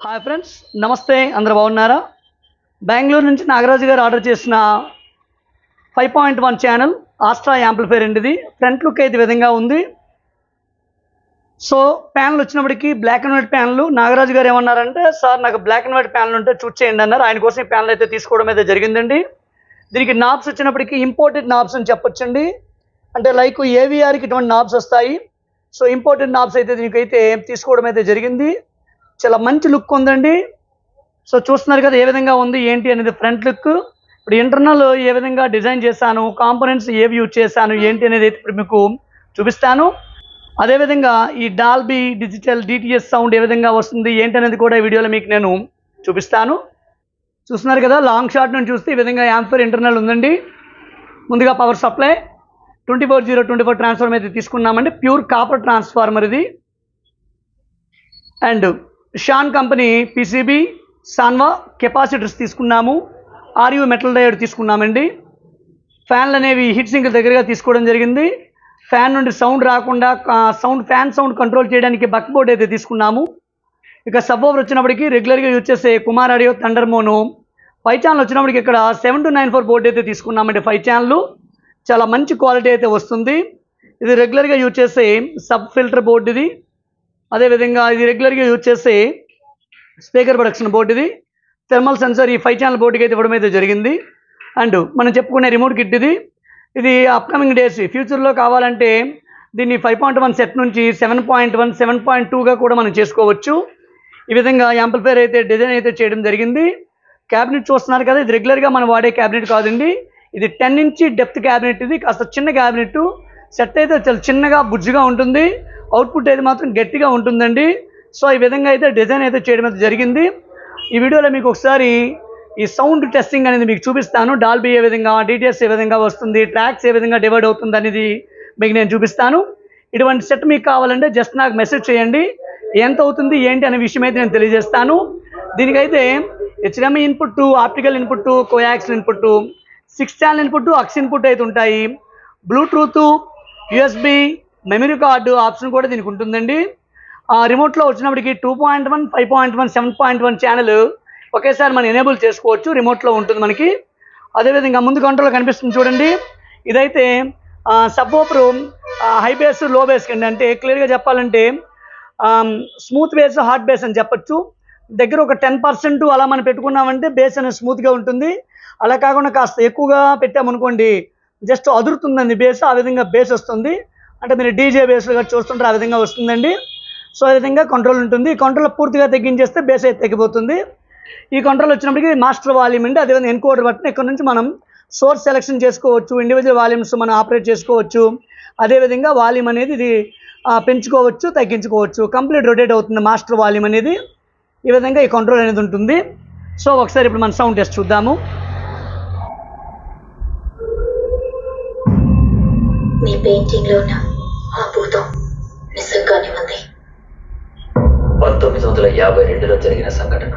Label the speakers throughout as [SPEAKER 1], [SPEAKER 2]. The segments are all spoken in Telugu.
[SPEAKER 1] హాయ్ ఫ్రెండ్స్ నమస్తే అందరు బాగున్నారా బెంగళూరు నుంచి నాగరాజు గారు ఆర్డర్ చేసిన five point one channel Astra amplifier అండి ఇది ఫ్రంట్ లుక్ అయితే ఈ విధంగా ఉంది సో ప్యానల్ వచ్చినప్పటికి black and white panel Nagaraju garu ఏమన్నారంటే సార్ నాకు బ్లాక్ అండ్ వైట్ ప్యానల్ ఉంటే చూస్ చేయండి అన్నారు ఆయన కోసం ఈ ప్యానల్ అయితే తీసుకోవడం అయితే జరిగిందండి దీనికి నాబ్స్ వచ్చినప్పటికి ఇంపోర్టెడ్ నాబ్స్ అని చెప్పొచ్చండి అంటే లైక్ ఏవిఆర్కి ఇటువంటి నాబ్స్ వస్తాయి సో ఇంపోర్టెడ్ నాబ్స్ అయితే దీనికైతే తీసుకోవడం అయితే జరిగింది చాలా మంచి లుక్ ఉందండి సో చూస్తున్నారు కదా ఏ విధంగా ఉంది ఏంటి అనేది ఫ్రంట్ లుక్ ఇప్పుడు ఇంటర్నల్ ఏ విధంగా డిజైన్ చేశాను కాంపోనెంట్స్ ఏవి యూజ్ చేశాను ఏంటి అనేది అయితే ఇప్పుడు మీకు చూపిస్తాను అదేవిధంగా ఈ డాల్బీ డిజిటల్ డిటిఎస్ సౌండ్ ఏ విధంగా వస్తుంది ఏంటి అనేది కూడా ఈ వీడియోలో మీకు నేను చూపిస్తాను చూస్తున్నారు కదా లాంగ్ షాట్ నుంచి చూస్తే ఈ విధంగా యాంపర్ ఇంటర్నల్ ఉందండి ముందుగా power supply twenty four zero twenty four transformer అయితే తీసుకున్నామండి ప్యూర్ కాపర్ ట్రాన్స్ఫార్మర్ ఇది అండ్ షాన్ కంపెనీ పీసీబీ సాన్వా కెపాసిటర్స్ తీసుకున్నాము ఆర్యూ మెటల్ డయోడ్ తీసుకున్నామండి ఫ్యాన్లు అనేవి హీట్ సింక్ దగ్గరగా తీసుకోవడం జరిగింది ఫ్యాన్ నుండి సౌండ్ రాకుండా సౌండ్ ఫ్యాన్ సౌండ్ కంట్రోల్ చేయడానికి బక్ బోర్డ్ అయితే తీసుకున్నాము ఇక సబ్ ఓవర్ వచ్చినప్పటికి రెగ్యులర్గా యూజ్ చేసే కుమార్ ఆడియో థండర్ మోను ఫైవ్ ఛానల్ వచ్చినప్పటికి ఇక్కడ seven two nine four board అయితే తీసుకున్నామండి ఫైవ్ ఛానల్ చాలా మంచి క్వాలిటీ అయితే వస్తుంది ఇది రెగ్యులర్గా యూజ్ చేసే సబ్ ఫిల్టర్ బోర్డు ఇది అదేవిధంగా ఇది రెగ్యులర్గా యూజ్ చేసే స్పీకర్ ప్రొడక్షన్ బోర్డు ఇది థర్మల్ సెన్సర్ ఈ ఫైవ్ ఛానల్ బోర్డుకి అయితే ఇవ్వడం అయితే జరిగింది అండ్ మనం చెప్పుకునే రిమోట్ కిట్ ఇది ఇది అప్కమింగ్ డేస్ ఫ్యూచర్లో కావాలంటే దీన్ని ఫైవ్ పాయింట్ వన్ సెట్ నుంచి seven point one seven point టూగా కూడా మనం చేసుకోవచ్చు ఈ విధంగా యాంప్లిఫైర్ అయితే డిజైన్ అయితే చేయడం జరిగింది క్యాబినెట్ చూస్తున్నారు కదా ఇది రెగ్యులర్గా మనం వాడే క్యాబినెట్ కాదండి ఇది టెన్ ఇంచి డెప్త్ క్యాబినెట్ ఇది కాస్త చిన్న క్యాబినెట్ సెట్ అయితే చాలా చిన్నగా బుజ్జిగా ఉంటుంది అవుట్పుట్ అయితే మాత్రం గట్టిగా ఉంటుందండి సో ఈ విధంగా అయితే డిజైన్ అయితే చేయడం అయితే జరిగింది ఈ వీడియోలో మీకు ఒకసారి ఈ సౌండ్ టెస్టింగ్ అనేది మీకు చూపిస్తాను డాల్బీ ఏ విధంగా డీటెయిల్స్ ఏ విధంగా వస్తుంది ట్రాక్స్ ఏ విధంగా డివైడ్ అవుతుంది అనేది మీకు నేను చూపిస్తాను ఇటువంటి సెట్ మీకు కావాలంటే జస్ట్ నాకు మెసేజ్ చేయండి ఎంత అవుతుంది ఏంటి అనే విషయం అయితే నేను తెలియజేస్తాను దీనికైతే HDMI input optical input coax input six channel input aux input అయితే ఉంటాయి Bluetooth USB memory card option కూడా దీనికి ఉంటుందండి ఆ రిమోట్లో వచ్చినప్పటికి two point one five point one seven point one channel ఒకేసారి మనం ఎనేబుల్ చేసుకోవచ్చు రిమోట్లో ఉంటుంది మనకి అదేవిధంగా ముందు కంట్రోల్ కనిపిస్తుంది చూడండి ఇదైతే subwoofer high bass low bass కండి అంటే క్లియర్గా చెప్పాలంటే స్మూత్ బేస్ హార్డ్ బేస్ అని చెప్పొచ్చు దగ్గర ఒక టెన్ పర్సెంట్ అలా మనం పెట్టుకున్నామంటే బేస్ అనేది స్మూత్గా ఉంటుంది అలా కాకుండా కాస్త ఎక్కువగా పెట్టామనుకోండి జస్ట్ అదురుతుందండి బేస్ ఆ విధంగా బేస్ వస్తుంది అంటే మీరు డీజే బేస్గా చూస్తుంటారు ఆ విధంగా వస్తుందండి సో ఆ విధంగా కంట్రోల్ ఉంటుంది ఈ కంట్రోల్ పూర్తిగా తగ్గించేస్తే బేస్ అయితే తగ్గిపోతుంది ఈ కంట్రోల్ వచ్చినప్పటికీ మాస్టర్ వాల్యూమ్ అండి అదేవిధంగా ఎన్కోడర్ బట్టి ఇక్కడ నుంచి మనం సోర్స్ సెలెక్షన్ చేసుకోవచ్చు ఇండివిజువల్ వాల్యూమ్స్ మనం ఆపరేట్ చేసుకోవచ్చు అదేవిధంగా వాల్యూమ్ అనేది ఇది ఆ, పెంచుకోవచ్చు తగ్గించుకోవచ్చు కంప్లీట్ రొటేట్ అవుతుంది మాస్టర్ వాల్యూమ్ అనేది ఈ విధంగా ఈ కంట్రోల్ అనేది ఉంటుంది సో ఒకసారి ఇప్పుడు మన సౌండ్ టెస్ట్ చూద్దాము
[SPEAKER 2] నీ పెయింటింగ్ లో ఉన్న ఆ భూతం నిజంగానే ఉంది
[SPEAKER 3] పంతొమ్మిది వందల యాభై రెండులో జరిగిన సంఘటన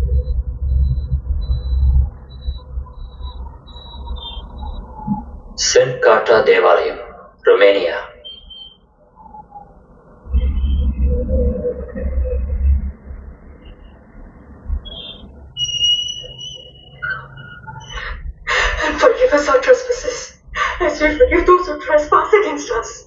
[SPEAKER 3] సెంట్ కాటా దేవాలయం Romania
[SPEAKER 2] And forgive us our trespasses, as we forgive those who trespass against us.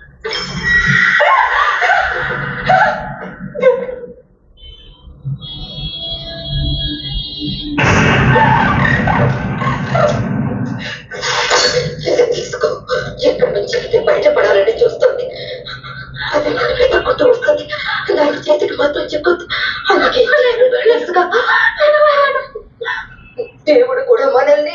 [SPEAKER 2] ఇది తీసుకో ఎక్కడి నుంచి ఇది బయటపడాలని చూస్తుంది అది మన వెతుక్కుంటూ వస్తుంది దాని చేతికి మాత్రం చెక్కొద్దు అలాగే తెలుసుగా దేవుడు కూడా మనల్ని